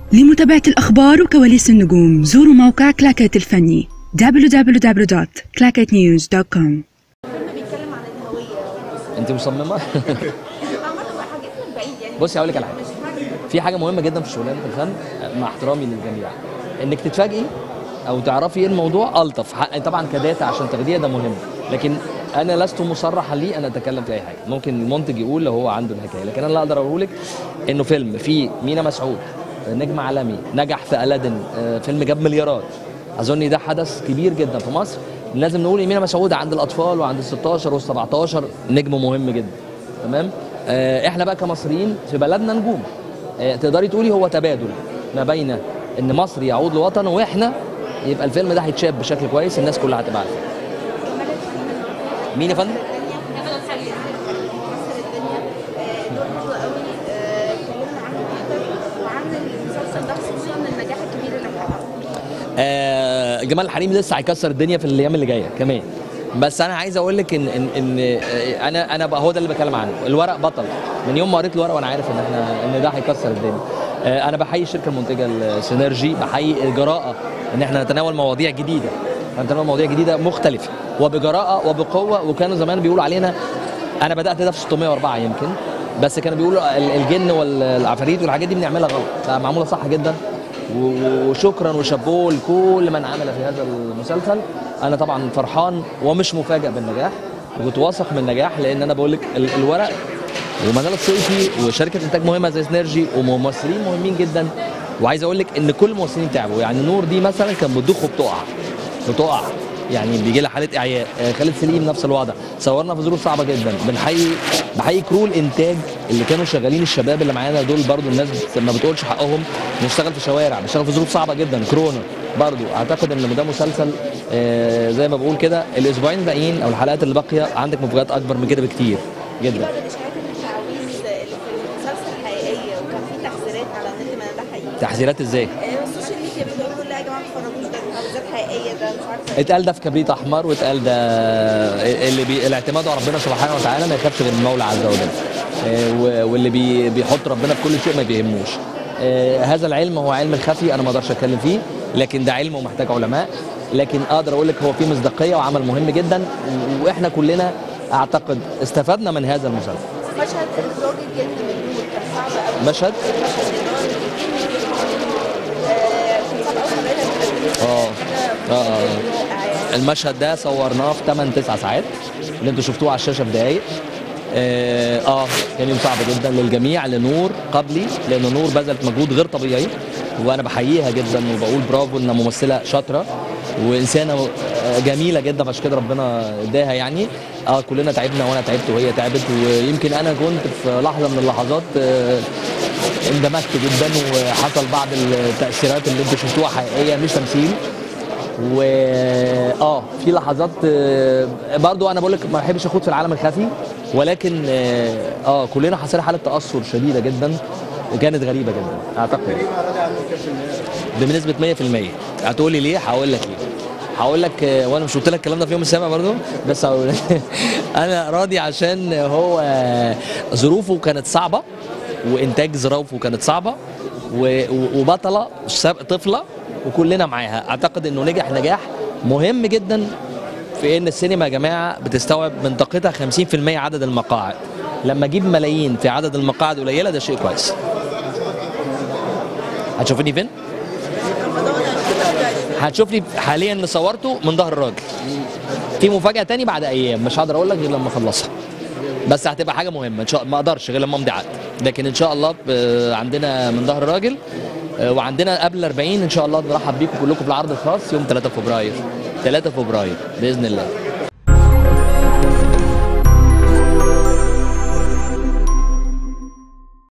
لمتابعة الأخبار وكواليس النجوم زوروا موقع كلاكيت الفني www.clacketnews.com بيتكلم عن الهويه انت مصممه عامه بقى حاجات من بعيد يعني بصي هقول لك على حاجه في حاجه مهمه جدا في شغلانه الفن مع احترامي للجميع انك تتفاجئي او تعرفي ايه الموضوع الطف حق- طبعا كداتا عشان تاخديها ده مهم لكن انا لست مصرحا لي ان اتكلم في اي حاجه ممكن المنتج يقول لو هو عنده الحكايه لكن انا اللي اقدر اقوله لك انه فيلم فيه مينا مسعود نجم عالمي نجح في الادن آه، فيلم جاب مليارات اظن ده حدث كبير جدا في مصر لازم نقول ان مينا مسعود عند الاطفال وعند ال 16 وال 17 نجم مهم جدا تمام آه، احنا بقى كمصريين في بلدنا نجوم آه، تقدري تقولي هو تبادل ما بين ان مصر يعود لوطنه واحنا يبقى الفيلم ده هيتشاف بشكل كويس الناس كلها هتبقى عارفه مين يا فندم؟ آه جمال الحريم لسه هيكسر الدنيا في الايام اللي جايه كمان بس انا عايز اقول لك ان ان, إن آه، انا انا بقى هو ده اللي بتكلم عنه الورق بطل من يوم ما قريت الورق وانا عارف ان احنا ان ده هيكسر الدنيا آه، انا بحيي الشركه المنتجه السينرجي بحيي الجراءه ان احنا نتناول مواضيع جديده نتناول مواضيع جديده مختلفه وبجراءه وبقوه وكانوا زمان بيقولوا علينا انا بدات ده في 604 يمكن بس كانوا بيقولوا ال- الجن والعفاريت والحاجات دي بنعملها غلط لا، معموله صح جدا و- وشكرا وشابوه لكل من عمل في هذا المسلسل انا طبعا فرحان ومش مفاجئ بالنجاح وكنت واثق من النجاح لان انا بقول لك ال- الورق ومنال الصيفي وشركه انتاج مهمه زي سنرجي وممثلين مهمين جدا وعايز اقول لك ان كل الممثلين تعبوا يعني نور دي مثلا كان بتدوخ وبتقع بتقع يعني بيجي لها حاله اعياء آه، خالد سليم نفس الوضع صورنا في ظروف صعبه جدا بنحيي بحيي كرو الانتاج اللي كانوا شغالين الشباب اللي معانا دول برضو الناس بت- ما بتقولش حقهم بنشتغل في شوارع بنشتغل في ظروف صعبه جدا كورونا برضو اعتقد ان ده مسلسل آه، زي ما بقول كده الاسبوعين الباقيين او الحلقات اللي باقيه عندك مفاجات اكبر من كده بكتير جدا بعض الاشاعات ان التعاويذ اللي في المسلسل حقيقيه وكان في تحذيرات على النت ما ده حقيقي تحذيرات ازاي آه، السوشيال ميديا بيقولوا لا يا جماعه ما تتفرجوش ده تعويذات حقيقيه ده مش عارفه اتقال ده في كبريت احمر واتقال ده اللي بي... الاعتماد على ربنا سبحانه وتعالى ما يخافش من المولى عز وجل آه، و- واللي بي... بيحط ربنا في كل شيء ما بيهموش آه، هذا العلم هو علم الخفي انا ما اقدرش اتكلم فيه لكن ده علم ومحتاج علماء لكن اقدر اقول لك هو فيه مصداقيه وعمل مهم جدا و- واحنا كلنا اعتقد استفدنا من هذا المسلسل مشهد اخراج الجن من النور كان صعب قوي مشهد اه اه اه المشهد ده صورناه في 8 9 ساعات اللي انتوا شفتوه على الشاشه في دقايق اه, اه كان يوم صعب جدا للجميع لنور قبلي لان نور بذلت مجهود غير طبيعي وانا بحييها جدا وبقول برافو انها ممثله شاطره وانسانه آه، جميله جدا عشان كده ربنا اداها يعني اه كلنا تعبنا وانا تعبت وهي تعبت ويمكن انا كنت في لحظه من اللحظات آه اندمجت جدا وحصل بعض التاثيرات اللي انتوا شفتوها حقيقيه مش تمثيل و اه في لحظات آه، برضو انا بقول لك ما بحبش اخوض في العالم الخفي ولكن اه آه، كلنا حصل حاله تاثر شديده جدا وكانت غريبه جدا اعتقد بنسبه 100% هتقولي ليه هقول لك ليه هقول لك آه، وانا مش قلت لك الكلام ده في يوم السابع برضو بس هقول انا راضي عشان هو آه، ظروفه كانت صعبه وانتاج ظروفه كانت صعبه و- و- وبطله شاب- طفله وكلنا معاها اعتقد انه نجح نجاح مهم جدا في ان السينما يا جماعه بتستوعب من طاقتها 50% عدد المقاعد لما اجيب ملايين في عدد المقاعد قليله ده شيء كويس هتشوفني فين هتشوفني حاليا اللي صورته من ظهر الراجل في مفاجاه تاني بعد ايام مش هقدر اقول لك غير لما اخلصها بس هتبقى حاجه مهمه ان شاء ما اقدرش غير لما امضي عقد لكن ان شاء الله آه، عندنا من ظهر الراجل آه، وعندنا قبل 40 ان شاء الله نرحب بيكم كلكم في العرض الخاص يوم 3 فبراير 3 فبراير باذن الله